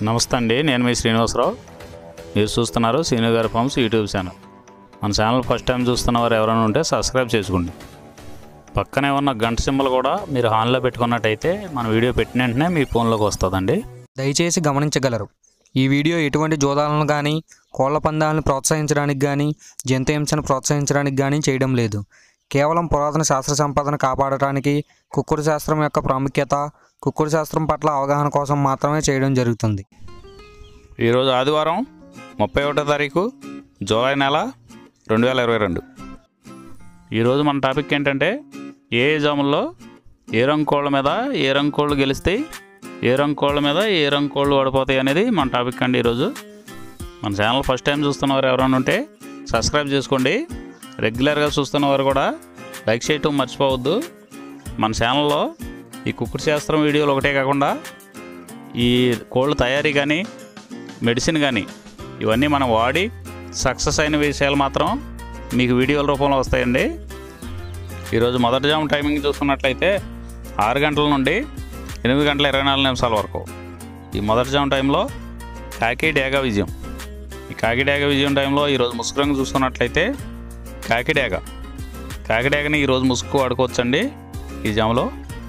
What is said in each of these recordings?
నమస్తే అండి నేను మీ శ్రీనివాసరావు మీరు చూస్తున్నారు శ్రీను గారి ఫార్మ్స్ యూట్యూబ్ ఛానల్ మన ఛానల్ ఫస్ట్ టైం చూస్తున్న వారు ఎవరైనా ఉంటే సబ్స్క్రైబ్ చేసుకోండి పక్కనే ఉన్న గంట సింబల్ కూడా మీరు ఆన్లో పెట్టుకున్నట్టయితే మన వీడియో పెట్టిన వెంటనే మీ ఫోన్లోకి వస్తుందండి దయచేసి గమనించగలరు ఈ వీడియో ఎటువంటి జోదాలను కానీ కోళ్ల పందాలను ప్రోత్సహించడానికి కానీ జంతు హింసను ప్రోత్సహించడానికి కానీ చేయడం లేదు కేవలం పురాతన శాస్త్ర సంపదను కాపాడటానికి కుక్కుడు శాస్త్రం యొక్క ప్రాముఖ్యత కుక్కుడు శాస్త్రం పట్ల అవగాహన కోసం మాత్రమే చేయడం జరుగుతుంది ఈరోజు ఆదివారం ముప్పై ఒకటో తారీఖు జూలై నెల రెండు వేల ఇరవై రెండు ఈరోజు మన టాపిక్ ఏంటంటే ఏ జాముల్లో ఏ రంగు కోళ్ళ మీద ఏ రంగు కోళ్ళు గెలుస్తాయి ఏ రంగు కోళ్ళ మీద ఏ రంగు కోళ్ళు ఓడిపోతాయి అనేది మన టాపిక్ అండి ఈరోజు మన ఛానల్ ఫస్ట్ టైం చూస్తున్నవారు ఎవరైనా ఉంటే సబ్స్క్రైబ్ చేసుకోండి రెగ్యులర్గా చూస్తున్నవారు కూడా లైక్ చేయటం మర్చిపోవద్దు మన ఛానల్లో ఈ కుక్కుడు శాస్త్రం వీడియోలు ఒకటే కాకుండా ఈ కోళ్ళ తయారీ కానీ మెడిసిన్ కానీ ఇవన్నీ మనం వాడి సక్సెస్ అయిన విషయాలు మాత్రం మీకు వీడియోల రూపంలో వస్తాయండి ఈరోజు మొదటి జాము టైమింగ్ చూసుకున్నట్లయితే ఆరు గంటల నుండి ఎనిమిది గంటల ఇరవై నాలుగు నిమిషాల వరకు ఈ మొదటి జాము టైంలో కాకి డేగా విజయం ఈ కాకి డేగ విజయం టైంలో ఈరోజు ముసుగు రంగు చూసుకున్నట్లయితే కాకి డేగ కాకి డేగని ఈరోజు ముసుగు వాడుకోవచ్చండి ఈ జాములో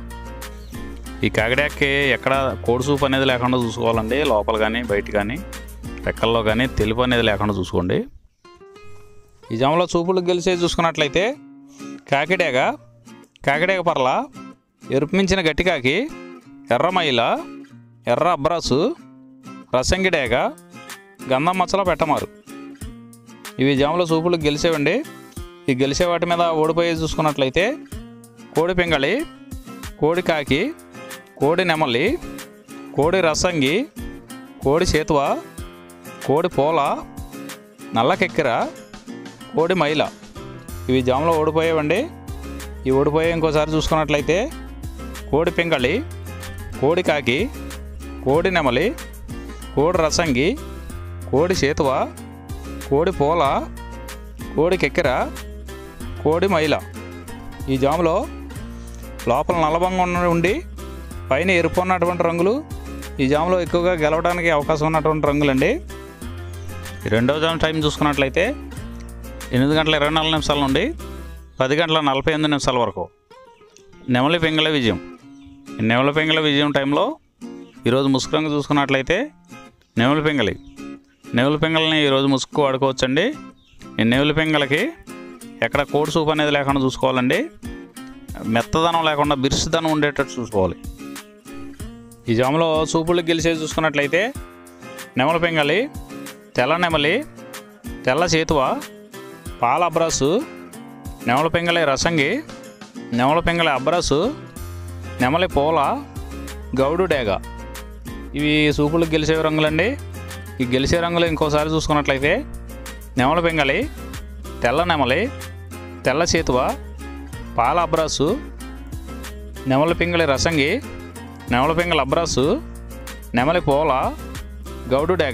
ఈ కాకిడాకి ఎక్కడ కోడి సూప్ అనేది లేకుండా చూసుకోవాలండి లోపల కానీ బయట కానీ రెక్కల్లో కానీ తెలుపు అనేది లేకుండా చూసుకోండి ఈ జామలో చూపులు గెలిచే చూసుకున్నట్లయితే కాకిడేగ కాకిడేగ పర్ల ఎరుపు మించిన గట్టికాకి ఎర్ర మైల ఎర్ర అబ్రాసు రసంగిడేగ గంధం మచ్చలో పెట్టమారు ఇవి జామలో చూపులు గెలిచేవండి ఈ గెలిచే వాటి మీద ఓడిపోయి చూసుకున్నట్లయితే కోడి పింగళి కోడి కాకి కోడి నెమలి కోడి రసంగి కోడి చేతువ కోడి పోల నల్లకెక్కిర కోడి మైల ఇవి జాములో ఓడిపోయేవండి ఈ ఓడిపోయే ఇంకోసారి చూసుకున్నట్లయితే కోడి పింగళి కోడి కాకి కోడి నెమలి కోడి రసంగి కోడి చేతువ కోడి పోల కోడి కెక్కిర కోడి మైల ఈ జాములో లోపల నల్లబంగా ఉన్న ఉండి పైన ఎరుపు ఉన్నటువంటి రంగులు ఈ జాములో ఎక్కువగా గెలవడానికి అవకాశం ఉన్నటువంటి రంగులండి ఈ రెండవ జామ్ టైం చూసుకున్నట్లయితే ఎనిమిది గంటల ఇరవై నాలుగు నిమిషాల నుండి పది గంటల నలభై ఎనిమిది నిమిషాల వరకు నెమలి పింగళ విజయం ఈ నెమలి పింగళ విజయం టైంలో ఈరోజు ముసుగు రంగు చూసుకున్నట్లయితే నెమలి పింగళి నెమలి పింగళని ఈరోజు ముసుగు వాడుకోవచ్చండి ఈ నెమలి పింగళకి ఎక్కడ కోడి సూప్ అనేది లేకుండా చూసుకోవాలండి మెత్తదనం లేకుండా బిరుసుదనం ఉండేటట్టు చూసుకోవాలి ఈ జాములో సూపులు గెలిచేది చూసుకున్నట్లయితే నెమల పెంగలి తెల్ల నెమలి తెల్ల చేతువ పాల అబ్రాసు నెమల పెంగలి రసంగి నెమల పెంగలి అబ్రాసు నెమలి పూల గౌడు డేగ ఇవి సూపులు గెలిచే రంగులండి ఈ గెలిచే రంగులు ఇంకోసారి చూసుకున్నట్లయితే నెమల పెంగలి తెల్ల నెమలి తెల్ల చేతువ పాల అబ్రాసు నెమల పింగళి రసంగి నెమల పింగళి అబ్రాసు నెమలి పోల గౌడు డేగ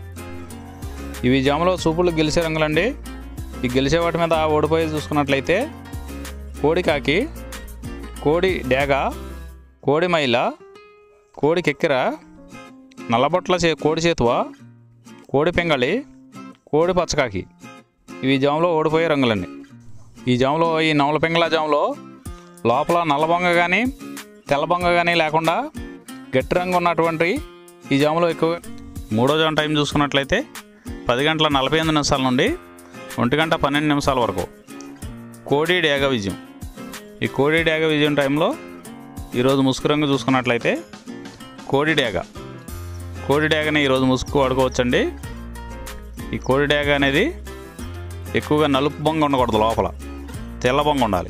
ఇవి జాములో సూపులు గెలిచే రంగులండి ఈ గెలిచే వాటి మీద ఓడిపోయి చూసుకున్నట్లయితే కోడి కాకి కోడి డేగ కోడి మైల కోడి కెక్కిర నల్లబొట్ల చే కోడి చేతువ కోడి పింగళి కోడి పచ్చకాకి ఇవి జాములో ఓడిపోయే రంగులండి ఈ జాములో ఈ నవల పింగళ జాములో లోపల నల్లబొంగ కానీ తెల్లబొంగ కానీ లేకుండా గట్టి రంగు ఉన్నటువంటి ఈ జాములో ఎక్కువ మూడో జాము టైం చూసుకున్నట్లయితే పది గంటల నలభై ఎనిమిది నిమిషాల నుండి ఒంటి గంట పన్నెండు నిమిషాల వరకు కోడి డేగ విజయం ఈ కోడి డేగ విజయం టైంలో ఈరోజు ముసుగు రంగు చూసుకున్నట్లయితే కోడి డేగ కోడి డేగని ఈరోజు ముసుగు వాడుకోవచ్చండి ఈ కోడి డేగ అనేది ఎక్కువగా నలుపు బొంగ ఉండకూడదు లోపల తెల్ల బొంగ ఉండాలి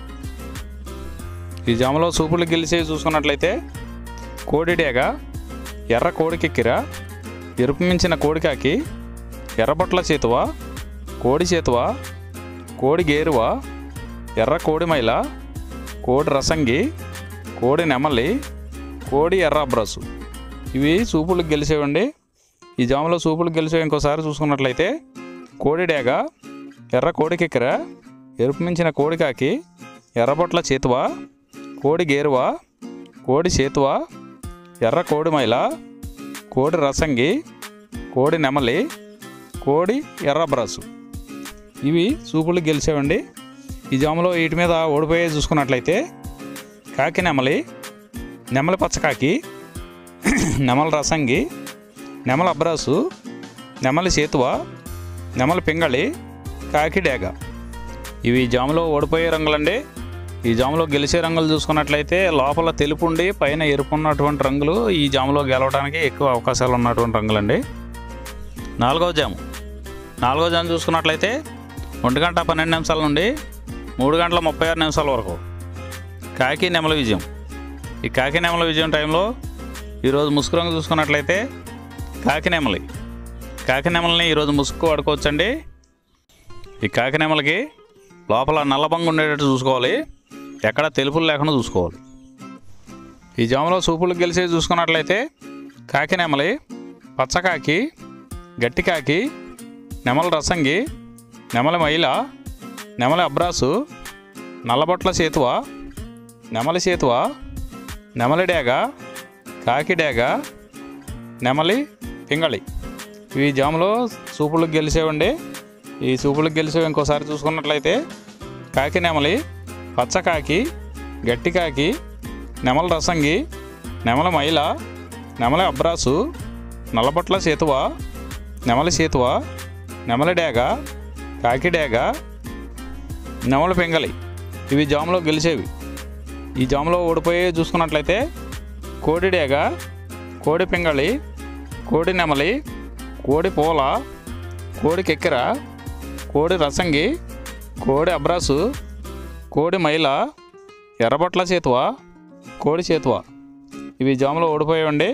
ఈ జామలో సూపులు గెలిచి చూసుకున్నట్లయితే కోడి డేగ ఎర్ర కోడికెక్కిర ఎరుపు మించిన కోడికాకి ఎర్రబొట్ల చేతువ కోడి చేతువ కోడి గేరువ ఎర్ర కోడి మైల కోడి రసంగి కోడి నెమలి కోడి ఎర్ర అబ్రసు ఇవి సూపులు గెలిచేవండి ఈ జాములో సూపులు గెలిచే ఇంకోసారి చూసుకున్నట్లయితే కోడి డేగ ఎర్ర కోడికెక్కిర ఎరుపు మించిన కోడికాకి ఎర్రబొట్ల చేతువ కోడి గేరువ కోడి చేతువ ఎర్ర కోడి మైల కోడి రసంగి కోడి నెమలి కోడి ఎర్రబ్రాసు ఇవి సూపులు గెలిచేవండి ఈ జాములో వీటి మీద ఓడిపోయే చూసుకున్నట్లయితే కాకి నెమలి నెమలి పచ్చకాకి నెమలి రసంగి నెమలి అబ్రాసు నెమలి సేతువ నెమలి పింగళి కాకి డేగ ఇవి జాములో ఓడిపోయే రంగులండి ఈ జాములో గెలిచే రంగులు చూసుకున్నట్లయితే లోపల తెలుపు ఉండి పైన ఎరుపు ఉన్నటువంటి రంగులు ఈ జాములో గెలవడానికి ఎక్కువ అవకాశాలు ఉన్నటువంటి రంగులండి నాలుగవ జాము నాలుగవ జాము చూసుకున్నట్లయితే ఒంటి గంట పన్నెండు నిమిషాల నుండి మూడు గంటల ముప్పై ఆరు నిమిషాల వరకు కాకి నెమల విజయం ఈ కాకి నెమల విజయం టైంలో ఈరోజు ముసుగు రంగు చూసుకున్నట్లయితే కాకి నెమలి కాకి నెమలని ఈరోజు ముసుగు వాడుకోవచ్చండి ఈ కాకి నెమలకి లోపల నల్లబంగు ఉండేటట్టు చూసుకోవాలి ఎక్కడ తెలుపులు లేకుండా చూసుకోవాలి ఈ జాములో సూపులు గెలిచి చూసుకున్నట్లయితే కాకి నెమలి పచ్చకాకి గట్టి కాకి నెమల రసంగి నెమలి మైల నెమలి అబ్రాసు నల్లబొట్ల సేతువ నెమలి సేతువ నెమలి డేగ కాకి డేగ నెమలి పింగళి ఇవి జాములో సూపులకు గెలిచేవండి ఈ సూపులకు గెలిచేవి ఇంకోసారి చూసుకున్నట్లయితే కాకి నెమలి పచ్చకాకి గట్టి కాకి నెమల రసంగి నెమల మైల నెమలి అబ్రాసు నల్లబొట్ల సేతువ నెమలి సేతువ నెమలి డేగ కాకి డేగ నెమలి పింగళి ఇవి జాములో గెలిచేవి ఈ జాములో ఓడిపోయే చూసుకున్నట్లయితే కోడి డేగ కోడి పింగళి కోడి నెమలి కోడి పూల కోడి కెక్కెర కోడి రసంగి కోడి అబ్రాసు కోడి మైల ఎర్రబొట్ల చేతువ కోడి చేతువ ఇవి జాములో ఓడిపోయాయండి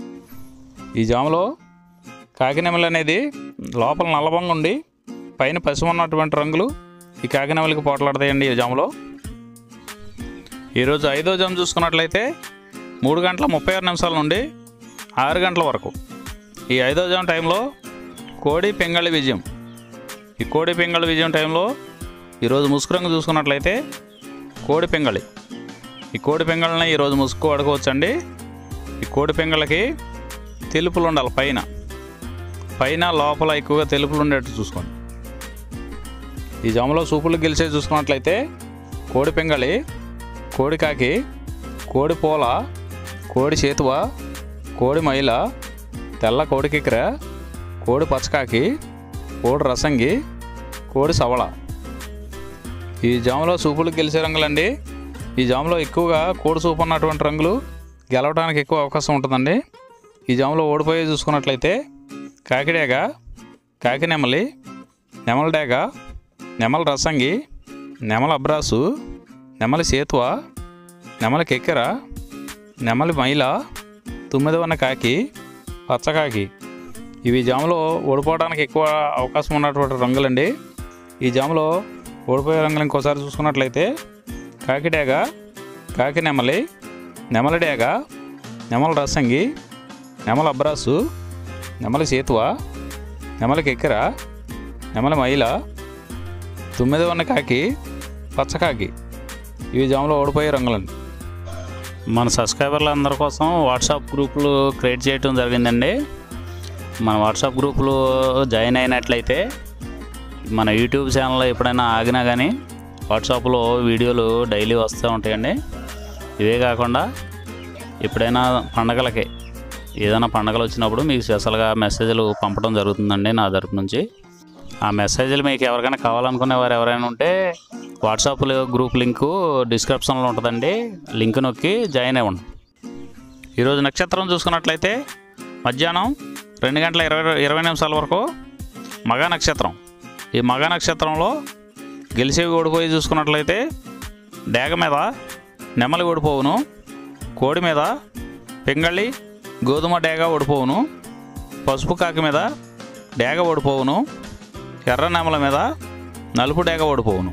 ఈ జాములో కాకినెమలి అనేది లోపల నల్లబంగా ఉండి పైన పసుపు ఉన్నటువంటి రంగులు ఈ కాకినెమలికి పోట్లాడతాయండి ఈ జాములో ఈరోజు ఐదో జాము చూసుకున్నట్లయితే మూడు గంటల ముప్పై ఆరు నిమిషాల నుండి ఆరు గంటల వరకు ఈ ఐదో జాము టైంలో కోడి పెంగళి విజయం ఈ కోడి పెంగళి విజయం టైంలో ఈరోజు ముసుగు రంగు చూసుకున్నట్లయితే కోడి పెంగళి ఈ కోడి పెంగళని ఈరోజు ముసుగు వాడుకోవచ్చండి ఈ కోడి పెంగళకి తెలుపులు ఉండాలి పైన పైన లోపల ఎక్కువగా తెలుపులు ఉండేట్టు చూసుకోండి ఈ జాములో సూపులు గెలిచే చూసుకున్నట్లయితే కోడి పెంగళి కోడి కాకి కోడి పూల కోడి చేతువ కోడి మైల తెల్ల కోడి కిక్కెర కోడి పచ్చకాకి కోడి రసంగి కోడి సవళ ఈ జాములో సూపులు గెలిచే రంగులండి ఈ జాములో ఎక్కువగా కోడి సూపు ఉన్నటువంటి రంగులు గెలవడానికి ఎక్కువ అవకాశం ఉంటుందండి ఈ జాములో ఓడిపోయి చూసుకున్నట్లయితే కాకిడేగ కాకి నెమలి నెమల డేగ నెమల రసంగి నెమల అబ్రాసు నెమలి సేతువ నెమలి కెక్కెర నెమలి మైల తుమ్మిదవన్న కాకి పచ్చకాకి ఇవి జాములో ఓడిపోవడానికి ఎక్కువ అవకాశం ఉన్నటువంటి రంగులండి ఈ జాములో ఓడిపోయే రంగులు ఇంకోసారి చూసుకున్నట్లయితే కాకి డేగ కాకి నెమలి నెమలి డేగ నెమల రసంగి నెమల అబ్రాసు నెమలి సేతువ నెమలి కెక్కెర నెమలి మైల తొమ్మిది ఉన్న కాకి పచ్చకాకి ఇవి జాములో ఓడిపోయే రంగులండి మన సబ్స్క్రైబర్ల అందరి కోసం వాట్సాప్ గ్రూపులు క్రియేట్ చేయడం జరిగిందండి మన వాట్సాప్ గ్రూపులో జాయిన్ అయినట్లయితే మన యూట్యూబ్ ఛానల్లో ఎప్పుడైనా ఆగినా కానీ వాట్సాప్లో వీడియోలు డైలీ వస్తూ ఉంటాయండి ఇవే కాకుండా ఎప్పుడైనా పండగలకి ఏదైనా పండగలు వచ్చినప్పుడు మీకు స్పెషల్గా మెసేజ్లు పంపడం జరుగుతుందండి నా తరపు నుంచి ఆ మెసేజ్లు మీకు ఎవరికైనా కావాలనుకునే వారు ఎవరైనా ఉంటే వాట్సాప్లో గ్రూప్ లింకు డిస్క్రిప్షన్లో ఉంటుందండి లింక్ నొక్కి జాయిన్ అవ్వండి ఈరోజు నక్షత్రం చూసుకున్నట్లయితే మధ్యాహ్నం రెండు గంటల ఇరవై ఇరవై నిమిషాల వరకు మగ నక్షత్రం ఈ మగ నక్షత్రంలో గెలిచేవి ఓడిపోయి చూసుకున్నట్లయితే డేగ మీద నెమలి ఓడిపోవును కోడి మీద పింగళి గోధుమ డేగ ఓడిపోవును పసుపు కాకి మీద డేగ ఓడిపోవును ఎర్ర నెమల మీద నలుపు డేగ ఓడిపోవును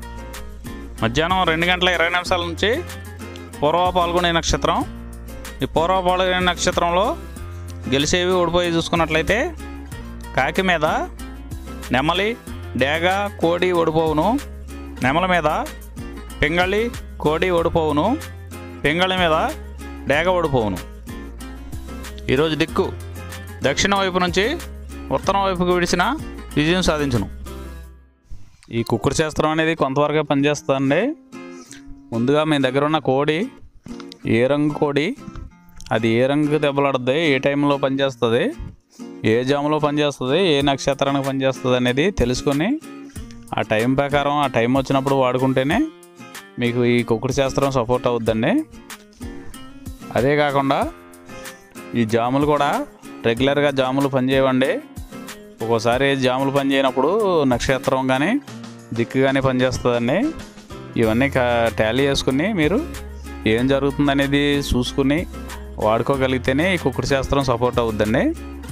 మధ్యాహ్నం రెండు గంటల ఇరవై నిమిషాల నుంచి పూర్వ పాల్గొనే నక్షత్రం ఈ పూర్వ పాల్గొనే నక్షత్రంలో గెలిచేవి ఓడిపోయి చూసుకున్నట్లయితే కాకి మీద నెమలి డేగ కోడి ఓడిపోవును నెమల మీద పింగళి కోడి ఓడిపోవును పింగళి మీద డేగ ఓడిపోవును ఈరోజు దిక్కు దక్షిణ వైపు నుంచి ఉత్తరం వైపుకు విడిచిన విజయం సాధించును ఈ కుక్కుడు శాస్త్రం అనేది కొంతవరకే పనిచేస్తుందండి ముందుగా మీ దగ్గర ఉన్న కోడి ఏ రంగు కోడి అది ఏ రంగు దెబ్బలాడుద్ది ఏ టైంలో పనిచేస్తుంది ఏ జాములో పనిచేస్తుంది ఏ నక్షత్రానికి పనిచేస్తుంది అనేది తెలుసుకొని ఆ టైం ప్రకారం ఆ టైం వచ్చినప్పుడు వాడుకుంటేనే మీకు ఈ కుక్కుడు శాస్త్రం సపోర్ట్ అవుద్దండి అదే కాకుండా ఈ జాములు కూడా రెగ్యులర్గా జాములు పనిచేయవండి ఒక్కోసారి జాములు పనిచేయనప్పుడు నక్షత్రం కానీ దిక్కు కానీ పనిచేస్తుందండి ఇవన్నీ టాలీ చేసుకుని మీరు ఏం జరుగుతుందనేది చూసుకుని వాడుకోగలిగితేనే ఈ కుక్కుడు శాస్త్రం సపోర్ట్ అవుద్దండి